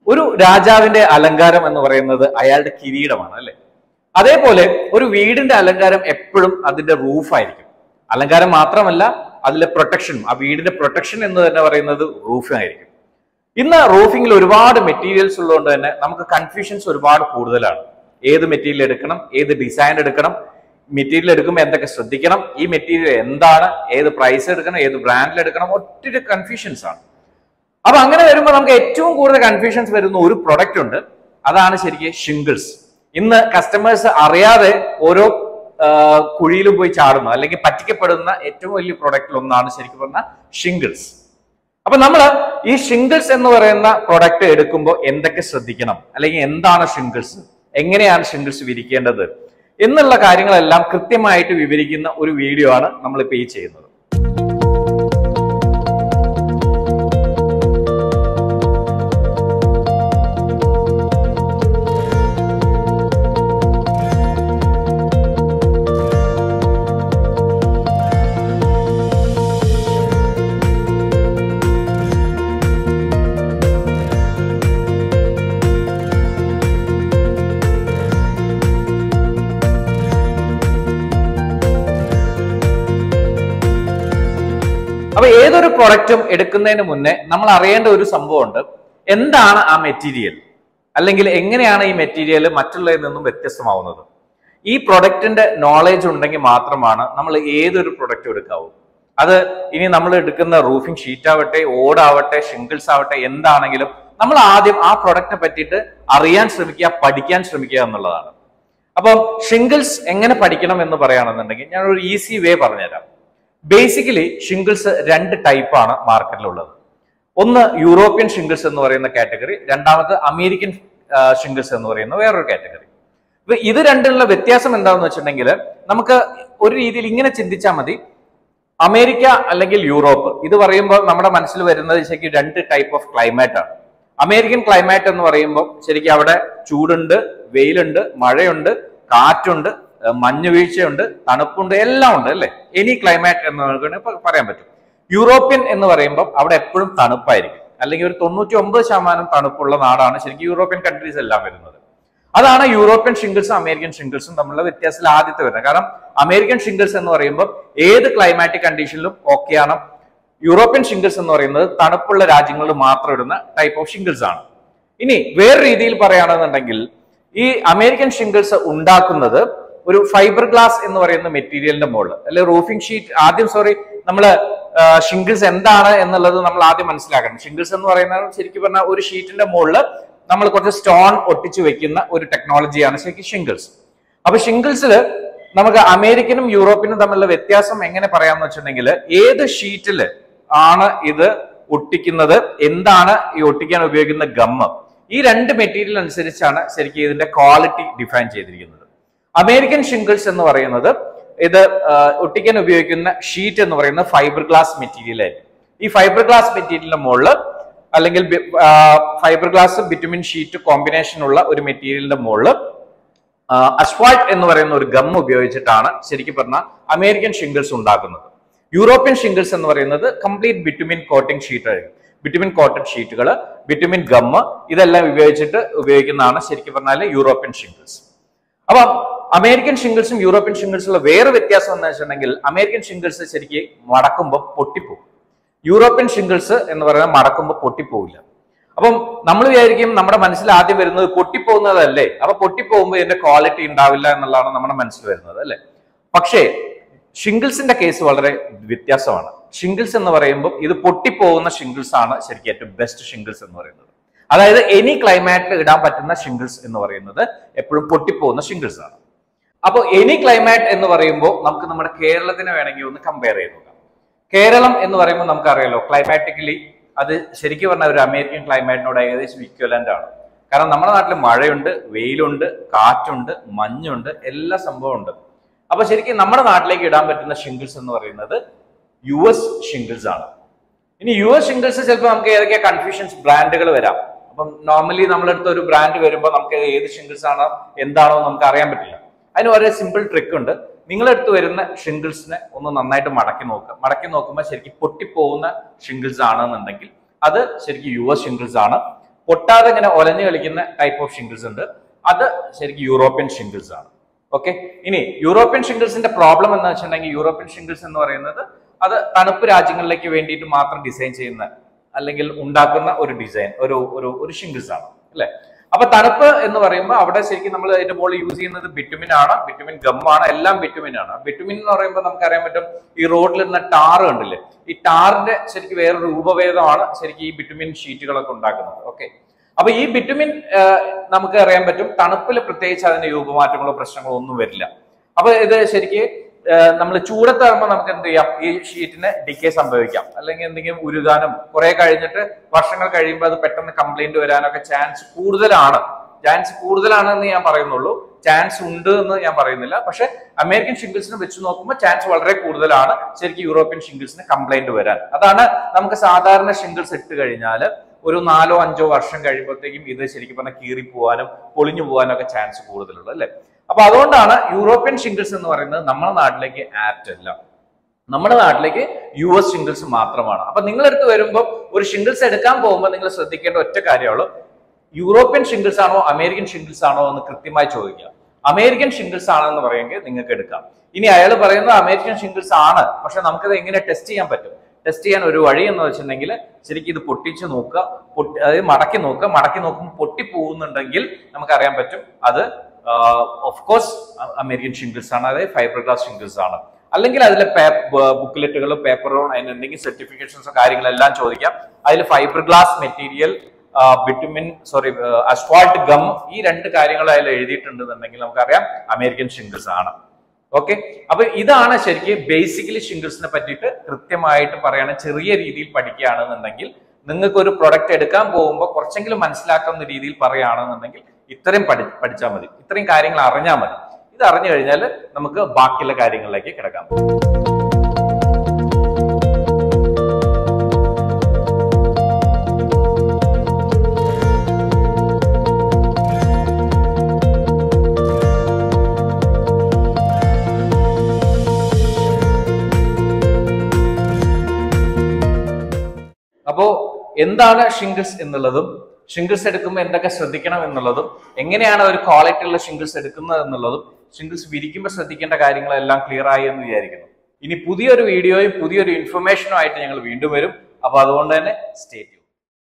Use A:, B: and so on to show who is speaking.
A: ഒരു രാജാവിന്റെ അലങ്കാരം എന്ന് പറയുന്നത് അയാളുടെ കിരീടമാണ് അല്ലെ അതേപോലെ ഒരു വീടിന്റെ അലങ്കാരം എപ്പോഴും അതിന്റെ റൂഫായിരിക്കും അലങ്കാരം മാത്രമല്ല അതിലെ പ്രൊട്ടക്ഷനും ആ വീടിന്റെ പ്രൊട്ടക്ഷൻ എന്ന് തന്നെ പറയുന്നത് റൂഫായിരിക്കും ഇന്ന് റൂഫിംഗിൽ ഒരുപാട് മെറ്റീരിയൽസ് ഉള്ളതുകൊണ്ട് തന്നെ നമുക്ക് കൺഫ്യൂഷൻസ് ഒരുപാട് കൂടുതലാണ് ഏത് മെറ്റീരിയൽ എടുക്കണം ഏത് ഡിസൈൻ എടുക്കണം മെറ്റീരിയൽ എടുക്കുമ്പോൾ എന്തൊക്കെ ശ്രദ്ധിക്കണം ഈ മെറ്റീരിയൽ എന്താണ് ഏത് പ്രൈസ് എടുക്കണം ഏത് ബ്രാൻഡിൽ എടുക്കണം ഒത്തിരി കൺഫ്യൂഷൻസ് ആണ് അപ്പൊ അങ്ങനെ വരുമ്പോൾ നമുക്ക് ഏറ്റവും കൂടുതൽ കൺഫ്യൂഷൻസ് വരുന്ന ഒരു പ്രൊഡക്റ്റ് ഉണ്ട് അതാണ് ശരിക്കും ഷിംഗിൾസ് ഇന്ന് കസ്റ്റമേഴ്സ് അറിയാതെ ഓരോ ആ, കുഴിയിലും പോയി ചാടുന്നു അല്ലെങ്കിൽ പറ്റിക്കപ്പെടുന്ന ഏറ്റവും വലിയ പ്രൊഡക്റ്റിൽ ഒന്നാണ് ശരിക്കും പറഞ്ഞാൽ ഷിംഗിൾസ് അപ്പൊ നമ്മൾ ഈ ഷിംഗിൾസ് എന്ന് പറയുന്ന പ്രൊഡക്റ്റ് എടുക്കുമ്പോൾ എന്തൊക്കെ ശ്രദ്ധിക്കണം അല്ലെങ്കിൽ എന്താണ് ഷിംഗിൾസ് എങ്ങനെയാണ് ഷിംഗിൾസ് വിരിക്കേണ്ടത് എന്നുള്ള കാര്യങ്ങളെല്ലാം കൃത്യമായിട്ട് വിവരിക്കുന്ന ഒരു വീഡിയോ ആണ് നമ്മളിപ്പോൾ ഈ ചെയ്യുന്നത് അപ്പൊ ഏതൊരു പ്രൊഡക്റ്റും എടുക്കുന്നതിന് മുന്നേ നമ്മൾ അറിയേണ്ട ഒരു സംഭവമുണ്ട് എന്താണ് ആ മെറ്റീരിയൽ അല്ലെങ്കിൽ എങ്ങനെയാണ് ഈ മെറ്റീരിയൽ മറ്റുള്ളതിൽ നിന്നും വ്യത്യസ്തമാവുന്നത് ഈ പ്രൊഡക്റ്റിന്റെ നോളേജ് ഉണ്ടെങ്കിൽ മാത്രമാണ് നമ്മൾ ഏതൊരു പ്രൊഡക്റ്റ് എടുക്കാവൂ അത് ഇനി നമ്മൾ എടുക്കുന്ന റൂഫിംഗ് ഷീറ്റ് ആവട്ടെ ഓടാവട്ടെ ഷിംഗിൾസ് ആവട്ടെ എന്താണെങ്കിലും നമ്മൾ ആദ്യം ആ പ്രൊഡക്റ്റിനെ പറ്റിയിട്ട് അറിയാൻ ശ്രമിക്കുക പഠിക്കാൻ ശ്രമിക്കുക എന്നുള്ളതാണ് അപ്പം ഷിംഗിൾസ് എങ്ങനെ പഠിക്കണം എന്ന് പറയുകയാണെന്നുണ്ടെങ്കിൽ ഞാൻ ഒരു ഈസി വേ പറഞ്ഞുതരാം ബേസിക്കലി ഷിംഗിൾസ് രണ്ട് ടൈപ്പാണ് മാർക്കറ്റിലുള്ളത് ഒന്ന് യൂറോപ്യൻ ഷിംഗിൾസ് എന്ന് പറയുന്ന കാറ്റഗറി രണ്ടാമത് അമേരിക്കൻ ഷിംഗിൾസ് എന്ന് പറയുന്ന വേറൊരു കാറ്റഗറി അപ്പൊ ഇത് രണ്ടിലുള്ള വ്യത്യാസം എന്താണെന്ന് വെച്ചിട്ടുണ്ടെങ്കിൽ നമുക്ക് ഒരു രീതിയിൽ ഇങ്ങനെ ചിന്തിച്ചാൽ മതി അമേരിക്ക അല്ലെങ്കിൽ യൂറോപ്പ് ഇത് പറയുമ്പോൾ നമ്മുടെ മനസ്സിൽ വരുന്നത് ശരിക്കും രണ്ട് ടൈപ്പ് ഓഫ് ക്ലൈമാറ്റ് ആണ് അമേരിക്കൻ ക്ലൈമാറ്റ് എന്ന് പറയുമ്പോൾ ശരിക്കും അവിടെ ചൂടുണ്ട് വെയിലുണ്ട് മഴയുണ്ട് കാറ്റുണ്ട് ഏഹ് മഞ്ഞ് വീഴ്ചയുണ്ട് തണുപ്പുണ്ട് എല്ലാം ഉണ്ട് അല്ലേ എനി ക്ലൈമാറ്റ് എന്ന് നമുക്ക് ഇപ്പൊ പറയാൻ പറ്റും യൂറോപ്യൻ എന്ന് പറയുമ്പോൾ അവിടെ എപ്പോഴും തണുപ്പായിരിക്കും അല്ലെങ്കിൽ ഒരു തൊണ്ണൂറ്റി ഒമ്പത് ശതമാനം തണുപ്പുള്ള നാടാണ് ശരിക്കും യൂറോപ്യൻ കൺട്രീസ് എല്ലാം വരുന്നത് അതാണ് യൂറോപ്യൻ ഷിംഗിൾസും അമേരിക്കൻ ഷിംഗിൾസും തമ്മിലുള്ള വ്യത്യാസത്തിൽ ആദ്യത്തെ വരുന്നത് കാരണം അമേരിക്കൻ ഷിംഗിൾസ് എന്ന് പറയുമ്പോൾ ഏത് ക്ലൈമാറ്റിക് കണ്ടീഷനിലും ഓക്കെയാണ് യൂറോപ്യൻ ഷിംഗിൾസ് എന്ന് പറയുന്നത് തണുപ്പുള്ള രാജ്യങ്ങളിൽ മാത്രം ഇടുന്ന ടൈപ്പ് ഓഫ് ഷിംഗിൾസ് ആണ് ഇനി വേറെ രീതിയിൽ പറയുകയാണെന്നുണ്ടെങ്കിൽ ഈ അമേരിക്കൻ ഷിംഗിൾസ് ഉണ്ടാക്കുന്നത് ഒരു ഫൈബർ ഗ്ലാസ് എന്ന് പറയുന്ന മെറ്റീരിയലിന്റെ മുകളിൽ അല്ലെ റൂഫിംഗ് ഷീറ്റ് ആദ്യം സോറി നമ്മള് ഷിംഗിൾസ് എന്താണ് എന്നുള്ളത് നമ്മൾ ആദ്യം മനസ്സിലാക്കണം ഷിംഗിൾസ് എന്ന് പറയുന്നത് ശരിക്കും പറഞ്ഞാൽ ഒരു ഷീറ്റിന്റെ മുകളിൽ നമ്മൾ കുറച്ച് സ്റ്റോൺ ഒട്ടിച്ചു വെക്കുന്ന ഒരു ടെക്നോളജിയാണ് ശരിക്കും ഷിംഗിൾസ് അപ്പൊ ഷിംഗിൾസിൽ നമുക്ക് അമേരിക്കനും യൂറോപ്പിനും തമ്മിലുള്ള വ്യത്യാസം എങ്ങനെ പറയാന്ന് വെച്ചിട്ടുണ്ടെങ്കിൽ ഏത് ഷീറ്റിൽ ആണ് ഇത് ഒട്ടിക്കുന്നത് എന്താണ് ഈ ഒട്ടിക്കാൻ ഉപയോഗിക്കുന്ന ഗമ്മ് ഈ രണ്ട് മെറ്റീരിയൽ അനുസരിച്ചാണ് ശരിക്കും ഇതിന്റെ ക്വാളിറ്റി ഡിഫൈൻ ചെയ്തിരിക്കുന്നത് അമേരിക്കൻ ഷിംഗിൾസ് എന്ന് പറയുന്നത് ഇത് ആ, ഒട്ടിക്കാൻ ഉപയോഗിക്കുന്ന ഷീറ്റ് എന്ന് പറയുന്നത് ഫൈബർ ഗ്ലാസ് മെറ്റീരിയൽ ആയിരിക്കും ഈ ഫൈബർ ഗ്ലാസ് മെറ്റീരിയലിന്റെ മുകളിൽ അല്ലെങ്കിൽ fibre glass bitumen sheet combination ഉള്ള ഒരു മെറ്റീരിയലിന്റെ മുകളിൽ അസ്ഫാൾട്ട് എന്ന് പറയുന്ന ഒരു ഗം ഉപയോഗിച്ചിട്ടാണ് ശരിക്കും പറഞ്ഞാൽ അമേരിക്കൻ ഷിംഗിൾസ് ഉണ്ടാക്കുന്നത് യൂറോപ്യൻ ഷിംഗിൾസ് എന്ന് പറയുന്നത് കംപ്ലീറ്റ് ബിറ്റുമിൻ കോട്ടിംഗ് ഷീറ്റ് ആയിരിക്കും ബിറ്റുമിൻ കോട്ടഡ് ഷീറ്റുകൾ ബിറ്റുമിൻ ഗമ്മ് ഇതെല്ലാം ഉപയോഗിച്ചിട്ട് ഉപയോഗിക്കുന്നതാണ് ശരിക്കും പറഞ്ഞാൽ യൂറോപ്യൻ ഷിംഗിൾസ് അപ്പൊ അമേരിക്കൻ ഷിംഗിൾസും യൂറോപ്യൻ ഷിംഗിൾസുള്ള വേറെ വ്യത്യാസം എന്ന് വെച്ചിട്ടുണ്ടെങ്കിൽ അമേരിക്കൻ ഷിംഗിൾസ് ശരിക്കും മടക്കുമ്പോൾ പൊട്ടിപ്പോകും യൂറോപ്യൻ ഷിംഗിൾസ് എന്ന് പറയുന്നത് മടക്കുമ്പോൾ പൊട്ടിപ്പോവില്ല അപ്പം നമ്മൾ വിചാരിക്കും നമ്മുടെ മനസ്സിൽ ആദ്യം വരുന്നത് പൊട്ടിപ്പോകുന്നതല്ലേ അപ്പൊ പൊട്ടിപ്പോകുമ്പോൾ ഇതിന്റെ ക്വാളിറ്റി ഉണ്ടാവില്ല എന്നുള്ളതാണ് നമ്മുടെ മനസ്സിൽ വരുന്നത് അല്ലെ പക്ഷേ ഷിംഗിൾസിന്റെ കേസ് വളരെ വ്യത്യാസമാണ് ഷിംഗിൾസ് എന്ന് പറയുമ്പോൾ ഇത് പൊട്ടിപ്പോകുന്ന ഷിംഗിൾസ് ആണ് ശരിക്കും ഏറ്റവും ബെസ്റ്റ് ഷിംഗിൾസ് എന്ന് പറയുന്നത് അതായത് എനി ക്ലൈമാറ്റിൽ ഇടാൻ പറ്റുന്ന ഷിംഗിൾസ് എന്ന് പറയുന്നത് എപ്പോഴും പൊട്ടിപ്പോകുന്ന ഷിംഗിൾസ് ആണ് അപ്പോൾ എനി ക്ലൈമാറ്റ് എന്ന് പറയുമ്പോൾ നമുക്ക് നമ്മുടെ കേരളത്തിനെ വേണമെങ്കിൽ ഒന്ന് കമ്പയർ ചെയ്ത് നോക്കാം കേരളം എന്ന് പറയുമ്പോൾ നമുക്കറിയാലോ ക്ലൈമാറ്റിക്കലി അത് ശരിക്കും പറഞ്ഞാൽ ഒരു അമേരിക്കൻ ക്ലൈമാറ്റിനോട് ഏകദേശം ഇക്വലന്റ് ആണ് കാരണം നമ്മുടെ നാട്ടിൽ മഴയുണ്ട് വെയിലുണ്ട് കാറ്റുണ്ട് മഞ്ഞുണ്ട് എല്ലാ സംഭവം ഉണ്ട് അപ്പൊ ശരിക്കും നമ്മുടെ നാട്ടിലേക്ക് ഇടാൻ പറ്റുന്ന ഷിംഗിൾസ് എന്ന് പറയുന്നത് യു എസ് ഷിംഗിൾസ് ആണ് ഇനി യു എസ് ഷിംഗിൾസ് ചിലപ്പോൾ നമുക്ക് ഏതൊക്കെ കൺഫ്യൂഷൻസ് ബ്രാൻഡുകൾ വരാം അപ്പം നോർമലി നമ്മളെടുത്ത് ഒരു ബ്രാൻഡ് വരുമ്പോൾ നമുക്ക് ഏത് ഷിംഗിൾസ് ആണോ എന്താണോ എന്ന് നമുക്ക് അറിയാൻ പറ്റില്ല അതിന് വളരെ സിമ്പിൾ ട്രിക്ക് ഉണ്ട് നിങ്ങളെടുത്ത് വരുന്ന ഷിംഗിൾസിനെ ഒന്ന് നന്നായിട്ട് മടക്കി നോക്കുക മടക്കി നോക്കുമ്പോൾ ശരിക്കും പൊട്ടിപ്പോകുന്ന ഷിംഗിൾസ് ആണെന്നുണ്ടെങ്കിൽ അത് ശരിക്കും യു എസ് ഷിംഗിൾസ് ആണ് പൊട്ടാതെ ഇങ്ങനെ ഒലഞ്ഞു കളിക്കുന്ന ടൈപ്പ് ഓഫ് ഷിംഗിൾസ് ഉണ്ട് അത് ശരിക്കും യൂറോപ്യൻ ഷിംഗിൾസ് ആണ് ഓക്കെ ഇനി യൂറോപ്യൻ ഷിംഗിൾസിന്റെ പ്രോബ്ലം എന്ന് വെച്ചിട്ടുണ്ടെങ്കിൽ യൂറോപ്യൻ ഷിംഗിൾസ് എന്ന് പറയുന്നത് അത് തണുപ്പ് രാജ്യങ്ങളിലേക്ക് വേണ്ടിയിട്ട് മാത്രം ഡിസൈൻ ചെയ്യുന്ന അല്ലെങ്കിൽ ഉണ്ടാക്കുന്ന ഒരു ഡിസൈൻ ഒരു ഒരു ഒരു ഷിംഗിൾസ് ആണ് അല്ലെ അപ്പൊ തണുപ്പ് എന്ന് പറയുമ്പോൾ അവിടെ ശരിക്കും നമ്മൾ അതിന്റെ മുകളിൽ യൂസ് ചെയ്യുന്നത് ബിറ്റുമിൻ ആണ് ബിറ്റുമിൻ ഗമ്മാണ് എല്ലാം ബിറ്റുമിൻ ആണ് ബിറ്റുമിൻ എന്ന് പറയുമ്പോൾ നമുക്കറിയാൻ പറ്റും ഈ റോഡിൽ ഇരുന്ന ടാറ് കണ്ടില്ലേ ഈ ടാറിന്റെ ശരിക്കും വേറൊരു രൂപഭേദമാണ് ശരിക്കും ഈ ബിറ്റുമിൻ ഷീറ്റുകളൊക്കെ ഉണ്ടാക്കുന്നത് ഓക്കെ അപ്പൊ ഈ ബിറ്റുമിൻ നമുക്ക് അറിയാൻ പറ്റും തണുപ്പിൽ പ്രത്യേകിച്ച് അതിന്റെ രൂപമാറ്റങ്ങളോ പ്രശ്നങ്ങളോ ഒന്നും വരില്ല അപ്പൊ ഇത് ശരിക്ക് നമ്മൾ ചൂടത്താകുമ്പോൾ നമുക്ക് എന്ത് ചെയ്യാം ഈ ഷീറ്റിന് ഡിക്കേ സംഭവിക്കാം അല്ലെങ്കിൽ എന്തെങ്കിലും ഉരുകാനും കുറെ കഴിഞ്ഞിട്ട് വർഷങ്ങൾ കഴിയുമ്പോൾ അത് പെട്ടെന്ന് കംപ്ലൈന്റ് വരാനൊക്കെ ചാൻസ് കൂടുതലാണ് ചാൻസ് കൂടുതലാണെന്ന് ഞാൻ പറയുന്നുള്ളൂ ചാൻസ് ഉണ്ട് എന്ന് ഞാൻ പറയുന്നില്ല പക്ഷെ അമേരിക്കൻ ഷിംഗിൾസിനെ വെച്ച് നോക്കുമ്പോൾ ചാൻസ് വളരെ കൂടുതലാണ് ശരിക്കും യൂറോപ്യൻ ഷിംഗിൾസിന് കംപ്ലൈന്റ് വരാൻ അതാണ് നമുക്ക് സാധാരണ ഷിംഗിൾസ് ഇട്ട് കഴിഞ്ഞാൽ ഒരു നാലോ അഞ്ചോ വർഷം കഴിയുമ്പോഴത്തേക്കും ഇത് ശരിക്കും പറഞ്ഞാൽ കീറി പോകാനും പൊളിഞ്ഞു പോകാനും ഒക്കെ ചാൻസ് കൂടുതലുള്ളത് അല്ലെ അപ്പൊ അതുകൊണ്ടാണ് യൂറോപ്യൻ ഷിംഗിൾസ് എന്ന് പറയുന്നത് നമ്മുടെ നാട്ടിലേക്ക് ആപ്റ്റ് അല്ല നമ്മുടെ നാട്ടിലേക്ക് യു എസ് ഷിംഗിൾസ് മാത്രമാണ് അപ്പൊ നിങ്ങളെടുത്ത് വരുമ്പോൾ ഒരു ഷിംഗിൾസ് എടുക്കാൻ പോകുമ്പോൾ നിങ്ങൾ ശ്രദ്ധിക്കേണ്ട ഒറ്റ കാര്യമുള്ളൂ യൂറോപ്യൻ ഷിംഗിൾസ് ആണോ അമേരിക്കൻ ഷിംഗിൾസ് ആണോ എന്ന് കൃത്യമായി ചോദിക്കുക അമേരിക്കൻ ഷിംഗിൾസ് ആണെന്ന് പറയുമെങ്കിൽ നിങ്ങൾക്ക് എടുക്കാം ഇനി അയാൾ പറയുന്നത് അമേരിക്കൻ ഷിംഗിൾസ് ആണ് പക്ഷെ നമുക്കത് എങ്ങനെ ടെസ്റ്റ് ചെയ്യാൻ പറ്റും ടെസ്റ്റ് ചെയ്യാൻ ഒരു വഴി എന്ന് വെച്ചിട്ടുണ്ടെങ്കിൽ ശരിക്കും ഇത് പൊട്ടിച്ച് നോക്കുക പൊട്ടി അതായത് മടക്കി നോക്കുക മടക്കി നോക്കുമ്പോൾ പൊട്ടി പോകുന്നുണ്ടെങ്കിൽ നമുക്കറിയാൻ പറ്റും അത് ഓഫ് കോഴ്സ് അമേരിക്കൻ ഷിംഗിൾസ് ആണ് അതായത് ഫൈബർ ഗ്ലാസ് ഷിംഗിൾസ് ആണ് അല്ലെങ്കിൽ അതിലെ ബുക്ക്ലെറ്റുകളോ പേപ്പറോ അതിന് എന്തെങ്കിലും സർട്ടിഫിക്കേഷൻസോ കാര്യങ്ങളെല്ലാം ചോദിക്കാം അതിൽ fibre glass material bitumen sorry asphalt gum ഈ രണ്ട് കാര്യങ്ങൾ അതിൽ എഴുതിയിട്ടുണ്ടെന്നുണ്ടെങ്കിൽ നമുക്കറിയാം അമേരിക്കൻ ഷിംഗിൾസ് ആണ് ഓക്കെ അപ്പൊ ഇതാണ് ശരിക്കും ബേസിക്കലി ഷിംഗിൾസിനെ പറ്റിയിട്ട് കൃത്യമായിട്ട് പറയണ ചെറിയ രീതിയിൽ പഠിക്കുകയാണെന്നുണ്ടെങ്കിൽ നിങ്ങൾക്ക് ഒരു പ്രൊഡക്റ്റ് എടുക്കാൻ പോകുമ്പോൾ കുറച്ചെങ്കിലും മനസ്സിലാക്കുന്ന രീതിയിൽ പറയുകയാണെന്നുണ്ടെങ്കിൽ ഇത്രയും പഠി പഠിച്ചാൽ മതി ഇത്രയും കാര്യങ്ങൾ അറിഞ്ഞാൽ മതി ഇത് അറിഞ്ഞു കഴിഞ്ഞാൽ നമുക്ക് ബാക്കിയുള്ള കാര്യങ്ങളിലേക്ക് കിടക്കാം അപ്പോ എന്താണ് ഷിംഗിൾസ് എന്നുള്ളതും ഷിംഗിൾസ് എടുക്കുമ്പോൾ എന്തൊക്കെ ശ്രദ്ധിക്കണം എന്നുള്ളതും എങ്ങനെയാണ് ഒരു ക്വാളിറ്റി ഉള്ള ഷിംഗിൾസ് എടുക്കുന്നത് എന്നുള്ളതും ഷിംഗിൾസ് വിരിക്കുമ്പോൾ ശ്രദ്ധിക്കേണ്ട കാര്യങ്ങളെല്ലാം ക്ലിയർ ആയി എന്ന് വിചാരിക്കുന്നു ഇനി പുതിയൊരു വീഡിയോയും പുതിയൊരു ഇൻഫർമേഷനും ആയിട്ട് ഞങ്ങൾ വീണ്ടും വരും അപ്പൊ അതുകൊണ്ട് തന്നെ സ്റ്റേറ്റ്